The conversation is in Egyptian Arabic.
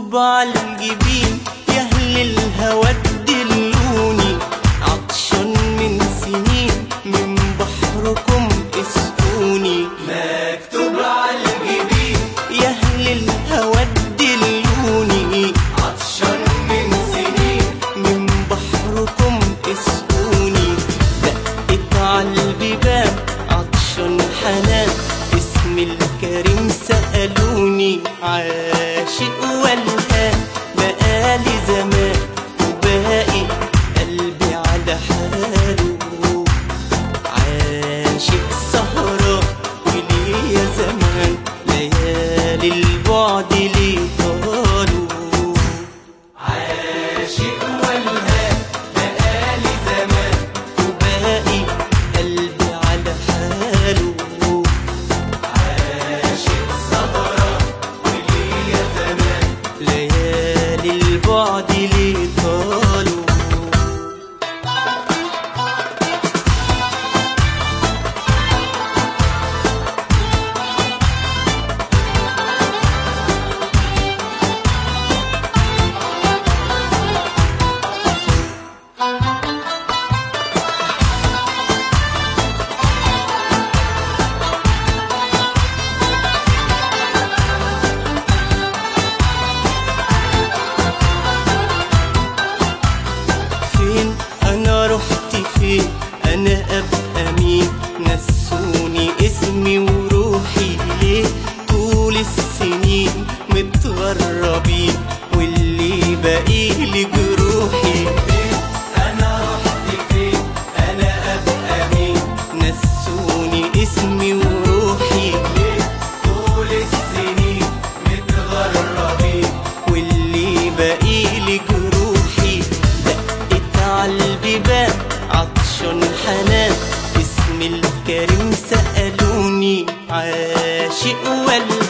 مكتوب عالجبين يا اهل الهوى تدلوني عطشان من سنين من بحركم اسقوني مكتوب عالجبين يا اهل الهوى تدلوني عطشان من سنين من بحركم اسقوني دقت عالبيبان عطشان حنان اسم الكريم سألوني عاشق والهان بقالي زمان وباقي قلبي على حاله عاشق سهران وليه يا زمان ليالي البعد ليه طالوا عاشق والهان بقالي زمان وباقي قلبي على حاله عاشق سهران وليه يا زمان ليالي البعد ليه طالوا فين انا رحت فين انا ابقى مين نسوني اسمي وروحي ليه طول السنين متغربين واللي باقي لي جروحي انا رحت فين انا ابقى مين نسوني اسمي وروحي ليه طول السنين متغربين واللي باقي لي جروحي دقت عالبيبان عطشان حنان اسم الكريم سألوني عاشق ولا